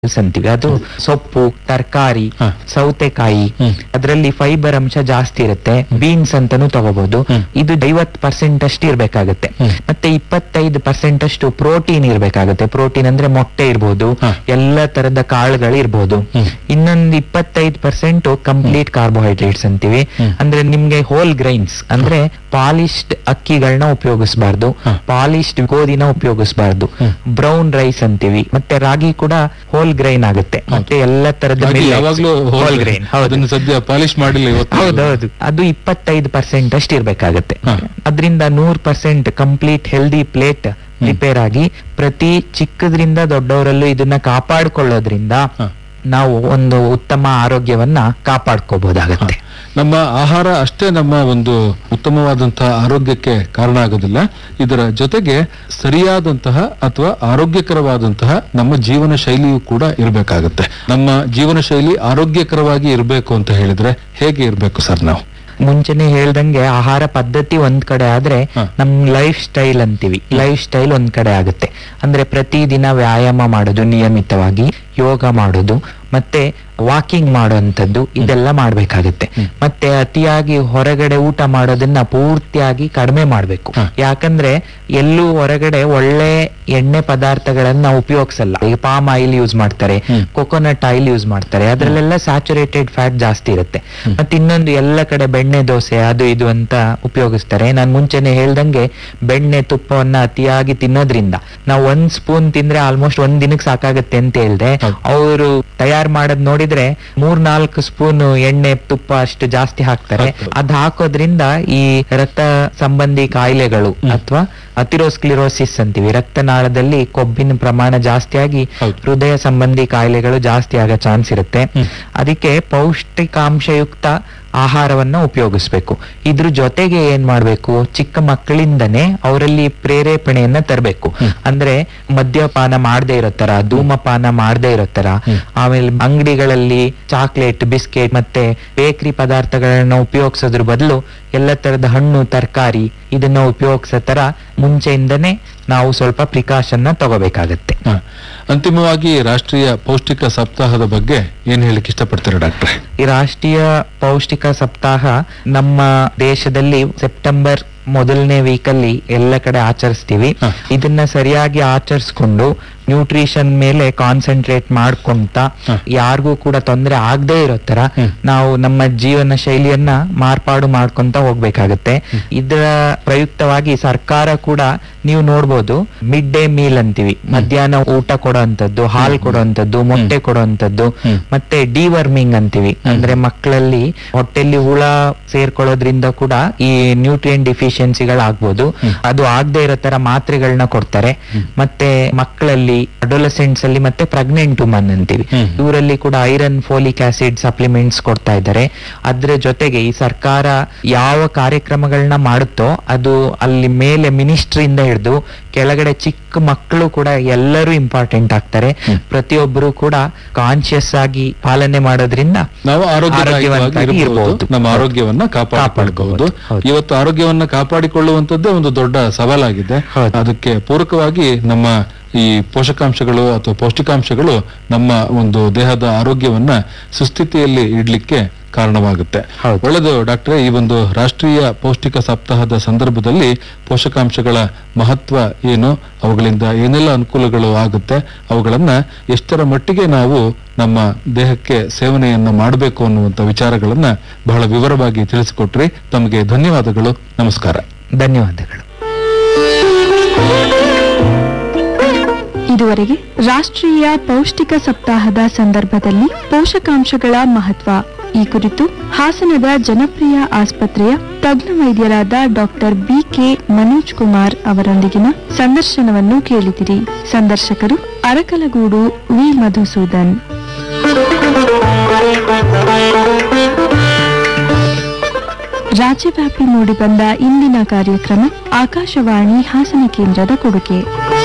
ಅಂತೀವಿ ಅದು ಸೊಪ್ಪು ತರಕಾರಿ ಹ. ಸೌತೆಕಾಯಿ ಹ್ಮ್. ಅದರಲ್ಲಿ ಫೈಬರ್ ಅಂಶ ಜಾಸ್ತಿ ಇರುತ್ತೆ ಬೀನ್ಸ್ ಅಂತಾನು ತಗೋಬಹುದು ಹ್ಮ್. ಇದು ಐವತ್ ಪರ್ಸೆಂಟ್ ಅಷ್ಟು ಇರ್ಬೇಕಾಗುತ್ತೆ ಹ್ಮ್. ಮತ್ತೆ ಇಪ್ಪತ್ತೈದು ಪರ್ಸೆಂಟ್ ಅಷ್ಟು ಪ್ರೋಟೀನ್ ಇರ್ಬೇಕಾಗುತ್ತೆ ಪ್ರೋಟೀನ್ ಅಂದ್ರೆ ಮೊಟ್ಟೆ ಇರ್ಬೋದು ಹ. ಎಲ್ಲ ತರದ ಕಾಳುಗಳು ಇರ್ಬೋದು ಹ್ಮ್. ಇನ್ನೊಂದು ಇಪ್ಪತ್ತೈದು ಪರ್ಸೆಂಟ್ ಕಂಪ್ಲೀಟ್ ಕಾರ್ಬೋಹೈಡ್ರೇಟ್ಸ್ ಅಂತೀವಿ ಹ್ಮ್. ಅಂದ್ರೆ ನಿಮ್ಗೆ ಹೋಲ್ ಗ್ರೈನ್ಸ್ ಅಂದ್ರೆ ಪಾಲಿಶ್ಡ್ ಅಕ್ಕಿಗಳನ್ನ ಉಪಯೋಗಿಸಬಾರ್ದು ಹ. ಪಾಲಿಶ್ಡ್ ಗೋಧಿನ ಉಪಯೋಗಿಸಬಾರ್ದು ಹ್ಮ್. ಬ್ರೌನ್ ರೈಸ್ ಅಂತೀವಿ ಮತ್ತೆ ರಾಗಿ ಕೂಡ ಹೋಲ್ ಗ್ರೈನ್ ಆಗುತ್ತೆ ಮತ್ತೆ ಎಲ್ಲ ತರದ ಹಾಗೆ ಯಾವಾಗ್ಲೂ ಹೋಲ್ ಗ್ರೈನ್ ಹೌದು ಅದನ್ನು ಸದ್ಯ ಪಾಲಿಶ್ ಮಾಡಿಲ್ಲ ಇವತ್ತು ಹೌದೌದು ಅದು ಇಪ್ಪತ್ತೈದು ಪರ್ಸೆಂಟ್ ಅಷ್ಟು ಇರ್ಬೇಕಾಗತ್ತೆ ಹ. ಅದರಿಂದ ನೂರ್ percent complete healthy plate prepare ಆಗಿ ಪ್ರತಿ ಚಿಕ್ಕದ್ರಿಂದ ದೊಡ್ಡವರಲ್ಲೂ ಇದನ್ನ ಕಾಪಾಡ್ಕೊಳ್ಳೋದ್ರಿಂದ ಹ. ನಾವು ಒಂದು ಉತ್ತಮ ಆರೋಗ್ಯವನ್ನ ಕಾಪಾಡ್ಕೋಬಹುದಾಗತ್ತೆ ನಮ್ಮ ಆಹಾರ ಅಷ್ಟೇ ನಮ್ಮ ಒಂದು ಉತ್ತಮವಾದಂತಹ ಆರೋಗ್ಯಕ್ಕೆ ಕಾರಣ ಆಗೋದಿಲ್ಲ ಇದರ ಜೊತೆಗೆ ಸರಿಯಾದಂತಹ ಅಥವಾ ಆರೋಗ್ಯಕರವಾದಂತಹ ನಮ್ಮ ಜೀವನ ಶೈಲಿಯೂ ಕೂಡ ಇರಬೇಕಾಗುತ್ತೆ ನಮ್ಮ ಜೀವನ ಶೈಲಿ ಆರೋಗ್ಯಕರವಾಗಿ ಇರಬೇಕು ಅಂತ ಹೇಳಿದ್ರೆ ಹೇಗೆ ಇರಬೇಕು ಸರ್ ನಾವು ಮುಂಚೆನೆ ಹೇಳ್ದಂಗೆ ಆಹಾರ ಪದ್ಧತಿ ಒಂದ್ ಕಡೆ ಆದ್ರೆ ಹ. ನಮ್ ಲೈಫ್ ಸ್ಟೈಲ್ ಅಂತೀವಿ ಲೈಫ್ ಸ್ಟೈಲ್ ಒಂದ್ ಕಡೆ ಆಗುತ್ತೆ ಅಂದ್ರೆ ಪ್ರತಿದಿನ ವ್ಯಾಯಾಮ ಮಾಡೋದು ನಿಯಮಿತವಾಗಿ ಯೋಗ ಮಾಡೋದು ಮತ್ತೆ ವಾಕಿಂಗ್ ಮಾಡುವಂತದ್ದು ಇದೆಲ್ಲ ಮಾಡ್ಬೇಕಾಗುತ್ತೆ ಹ್ಮ್. ಮತ್ತೆ ಅತಿಯಾಗಿ ಹೊರಗಡೆ ಊಟ ಮಾಡೋದನ್ನ ಪೂರ್ತಿಯಾಗಿ ಕಡಿಮೆ ಮಾಡ್ಬೇಕು ಹ. ಯಾಕಂದ್ರೆ ಎಲ್ಲೂ ಹೊರಗಡೆ ಒಳ್ಳೆ ಎಣ್ಣೆ ಪದಾರ್ಥಗಳನ್ನ ಉಪಯೋಗಿಸಲ್ಲ ಈಗ ಪಾಮ್ ಆಯಿಲ್ ಯೂಸ್ ಮಾಡ್ತಾರೆ ಹ್ಮ್. ಕೊಕೊನಟ್ ಆಯಿಲ್ ಯೂಸ್ ಮಾಡ್ತಾರೆ ಅದ್ರಲ್ಲೆಲ್ಲ ಸ್ಯಾಚುರೇಟೆಡ್ ಫ್ಯಾಟ್ ಜಾಸ್ತಿ ಇರುತ್ತೆ ಹ್ಮ್. ಮತ್ತೆ ಇನ್ನೊಂದು ಎಲ್ಲ ಕಡೆ ಬೆಣ್ಣೆ ದೋಸೆ ಅದು ಇದು ಅಂತ ಉಪಯೋಗಿಸ್ತಾರೆ ನಾನ್ ಮುಂಚೆನೆ ಹೇಳ್ದಂಗೆ ಬೆಣ್ಣೆ ತುಪ್ಪವನ್ನ ಅತಿಯಾಗಿ ತಿನ್ನೋದ್ರಿಂದ ನಾವು ಒಂದ್ ಸ್ಪೂನ್ ತಿಂದ್ರೆ ಆಲ್ಮೋಸ್ಟ್ ಒಂದ್ ದಿನಕ್ಕೆ ಸಾಕಾಗತ್ತೆ ಅಂತ ಹೇಳ್ದೆ ಹೌದು. ಅವರು ತಯಾರ್ ಮಾಡೋದ್ ನೋಡಿದ್ರೆ ಮೂರ್ ನಾಲ್ಕು ಸ್ಪೂನ್ ಎಣ್ಣೆ ತುಪ್ಪ ಅಷ್ಟು ಜಾಸ್ತಿ ಹಾಕ್ತಾರೆ ಹಾಕ್ತಾರೆ. ಅದ್ ಹಾಕೋದ್ರಿಂದ ಈ ರಕ್ತ ಸಂಬಂಧಿ ಕಾಯಿಲೆಗಳು ಹ್ಮ್. ಅಥವಾ ಅತಿರೋಸ್ಕ್ಲಿರೋಸಿಸ್ ಅಂತೀವಿ ರಕ್ತನಾಳದಲ್ಲಿ ಕೊಬ್ಬಿನ ಪ್ರಮಾಣ ಜಾಸ್ತಿ ಆಗಿ ಹೌದು. ಹೃದಯ ಸಂಬಂಧಿ ಕಾಯಿಲೆಗಳು ಜಾಸ್ತಿ ಆಗೋ ಚಾನ್ಸ್ ಇರುತ್ತೆ ಹ್ಮ್. ಅದಕ್ಕೆ ಪೌಷ್ಟಿಕಾಂಶಯುಕ್ತ ಆಹಾರವನ್ನ ಉಪಯೋಗಿಸ್ಬೇಕು ಇದ್ರ ಜೊತೆಗೆ ಏನ್ ಮಾಡ್ಬೇಕು ಚಿಕ್ಕ ಮಕ್ಕಳಿಂದನೇ ಅವರಲ್ಲಿ ಪ್ರೇರೇಪಣೆಯನ್ನ ತರಬೇಕು ಹ್ಮ್. ಅಂದ್ರೆ ಮದ್ಯಪಾನ ಮಾಡದೇ ಇರೋ ತರ ಧೂಮಪಾನ ಮಾಡದೇ ಇರೋ ತರ ಹ್ಮ್. ಆಮೇಲೆ ಅಂಗಡಿಗಳಲ್ಲಿ ಚಾಕ್ಲೇಟ್ ಬಿಸ್ಕೆಟ್ ಮತ್ತೆ ಬೇಕರಿ ಪದಾರ್ಥಗಳನ್ನ ಉಪಯೋಗಿಸೋದ್ರ ಬದಲು ಎಲ್ಲ ತರದ ಹಣ್ಣು ತರಕಾರಿ ಇದನ್ನ ಉಪಯೋಗಿಸೋ ತರ ಮುಂಚೆಯಿಂದನೇ ನಾವು ಸ್ವಲ್ಪ ಪ್ರಿಕಾಷನ್ ನ ತಗೋಬೇಕಾಗತ್ತೆ ಹ. ಅಂತಿಮವಾಗಿ ರಾಷ್ಟ್ರೀಯ ಪೌಷ್ಟಿಕ ಸಪ್ತಾಹದ ಬಗ್ಗೆ ಏನ್ ಹೇಳಿಕ್ ಇಷ್ಟಪಡ್ತೀರಾ ಡಾಕ್ಟ್ರೆ ಈ ರಾಷ್ಟ್ರೀಯ ಪೌಷ್ಟಿಕ ಸಪ್ತಾಹ ನಮ್ಮ ದೇಶದಲ್ಲಿ ಸೆಪ್ಟೆಂಬರ್ ಮೊದಲನೇ ವೀಕಲ್ಲಿ ಎಲ್ಲ ಕಡೆ ಆಚರಿಸ್ತೀವಿ ಹ. ಇದನ್ನ ಸರಿಯಾಗಿ ಆಚರಿಸ್ಕೊಂಡು ನ್ಯೂಟ್ರಿಷನ್ ಮೇಲೆ ಕಾನ್ಸಂಟ್ರೇಟ್ ಮಾಡ್ಕೊಂತ ಹ. ಯಾರಿಗೂ ಕೂಡ ತೊಂದರೆ ಆಗದೆ ಇರೋ ತರ ಹ್ಮ್. ನಾವು ನಮ್ಮ ಜೀವನ ಶೈಲಿಯನ್ನ ಮಾರ್ಪಾಡು ಮಾಡ್ಕೊಂತ ಹೋಗ್ಬೇಕಾಗತ್ತೆ ಇದರ ಪ್ರಯುಕ್ತವಾಗಿ ಸರ್ಕಾರ ಕೂಡ ನೀವು ನೋಡ್ಬೋದು ಮಿಡ್ ಡೇ ಮೀಲ್ ಅಂತೀವಿ ಮಧ್ಯಾಹ್ನ ಊಟ ಕೊಡೋಂಥದ್ದು ಹಾಲು ಕೊಡೋಂಥದ್ದು ಮೊಟ್ಟೆ ಕೊಡೋಂಥದ್ದು ಹ್ಮ್. ಮತ್ತೆ ಡಿವರ್ಮಿಂಗ್ ಅಂತೀವಿ ಅಂದ್ರೆ ಮಕ್ಕಳಲ್ಲಿ ಹೊಟ್ಟೆಲಿ ಹುಳ ಸೇರ್ಕೊಳ್ಳೋದ್ರಿಂದ ಕೂಡ ಈ ನ್ಯೂಟ್ರಿಯನ್ ಡಿಫಿಷಿಯನ್ಸಿಗಳಾಗ್ಬೋದು ಹ್ಮ್. ಅದು ಆಗದೆ ಇರೋ ತರ ಮಾತ್ರೆಗಳನ್ನ ಕೊಡ್ತಾರೆ ಹ್ಮ್. ಮತ್ತೆ ಮಕ್ಕಳಲ್ಲಿ ಅಡೋಲಸೆಂಟ್ಸ್ ಅಲ್ಲಿ ಮತ್ತೆ ಪ್ರೆಗ್ನೆಂಟ್ ವುಮನ್ ಅಂತೀವಿ ಹ್ಮ್. ಇವರಲ್ಲಿ ಕೂಡ ಐರನ್ ಫೋಲಿಕ್ ಆಸಿಡ್ ಸಪ್ಲಿಮೆಂಟ್ಸ್ ಕೊಡ್ತಾ ಇದ್ದಾರೆ ಅದ್ರ ಜೊತೆಗೆ ಈ ಸರ್ಕಾರ ಯಾವ ಕಾರ್ಯಕ್ರಮಗಳನ್ನ ಮಾಡುತ್ತೋ ಅದು ಅಲ್ಲಿ ಮೇಲೆ ಮಿನಿಸ್ಟ್ರಿಯಿಂದ ಹಿಡಿದು ಕೆಳಗಡೆ ಚಿಕ್ಕ ಮಕ್ಕಳು ಕೂಡ ಎಲ್ಲರೂ ಇಂಪಾರ್ಟೆಂಟ್ ಆಗ್ತಾರೆ ಹ್ಮ್. ಪ್ರತಿಯೊಬ್ಬರು ಕೂಡ ಕಾನ್ಶಿಯಸ್ ಆಗಿ ಪಾಲನೆ ಮಾಡೋದ್ರಿಂದ ನಾವು ಆರೋಗ್ಯವಾಗಿ ಆರೋಗ್ಯವಂತಾಗಿ ಇರಬಹುದು ಇರ್ಬೋದು. ನಮ್ಮ ಹೌದು. ಆರೋಗ್ಯವನ್ನ ಕಾಪಾಡಿಕೊಳ್ಳಬಹುದು ಕಾಪಾಡ್ಕೋಬಹುದು. ಹೌದು. ಇವತ್ತು ಆರೋಗ್ಯವನ್ನ ಕಾಪಾಡಿಕೊಳ್ಳುವಂತದ್ದೇ ಒಂದು ದೊಡ್ಡ ಸವಾಲಾಗಿದೆ ಹೌದು. ಅದಕ್ಕೆ ಪೂರಕವಾಗಿ ನಮ್ಮ ಈ ಪೋಷಕಾಂಶಗಳು ಅಥವಾ ಪೌಷ್ಟಿಕಾಂಶಗಳು ನಮ್ಮ ಒಂದು ದೇಹದ ಆರೋಗ್ಯವನ್ನ ಸುಸ್ಥಿತಿಯಲ್ಲಿ ಇಡ್ಲಿಕ್ಕೆ ಕಾರಣವಾಗುತ್ತೆ ಹೌದು. ಒಳ್ಳೆದು ಡಾಕ್ಟ್ರೆ ಈ ಒಂದು ರಾಷ್ಟ್ರೀಯ ಪೌಷ್ಟಿಕ ಸಪ್ತಾಹದ ಸಂದರ್ಭದಲ್ಲಿ ಪೋಷಕಾಂಶಗಳ ಮಹತ್ವ ಏನು ಅವುಗಳಿಂದ ಏನೆಲ್ಲ ಅನುಕೂಲಗಳು ಆಗುತ್ತೆ ಅವುಗಳನ್ನ ಎಷ್ಟರ ಮಟ್ಟಿಗೆ ನಾವು ನಮ್ಮ ದೇಹಕ್ಕೆ ಸೇವನೆಯನ್ನ ಮಾಡಬೇಕು ಅನ್ನುವಂತ ವಿಚಾರಗಳನ್ನ ಬಹಳ ವಿವರವಾಗಿ ತಿಳಿಸಿಕೊಟ್ರಿ ತಮಗೆ ಧನ್ಯವಾದಗಳು ನಮಸ್ಕಾರ ಧನ್ಯವಾದಗಳು ಇದುವರೆಗೆ ರಾಷ್ಟ್ರೀಯ ಪೌಷ್ಟಿಕ ಸಪ್ತಾಹದ ಸಂದರ್ಭದಲ್ಲಿ ಪೋಷಕಾಂಶಗಳ ಮಹತ್ವ ಈ ಕುರಿತು ಹಾಸನದ ಜನಪ್ರಿಯ ಆಸ್ಪತ್ರೆಯ ತಜ್ಞ ವೈದ್ಯರಾದ ಡಾಕ್ಟರ್ ಬಿಕೆ ಮನೋಜ್ ಕುಮಾರ್ ಅವರೊಂದಿಗಿನ ಸಂದರ್ಶನವನ್ನು ಕೇಳಿದಿರಿ ಸಂದರ್ಶಕರು ಅರಕಲಗೂಡು ವಿ ಮಧುಸೂದನ್ ರಾಜ್ಯವ್ಯಾಪಿ ಮೂಡಿಬಂದ ಇಂದಿನ ಕಾರ್ಯಕ್ರಮ ಆಕಾಶವಾಣಿ ಹಾಸನ ಕೇಂದ್ರದ ಕೊಡುಗೆ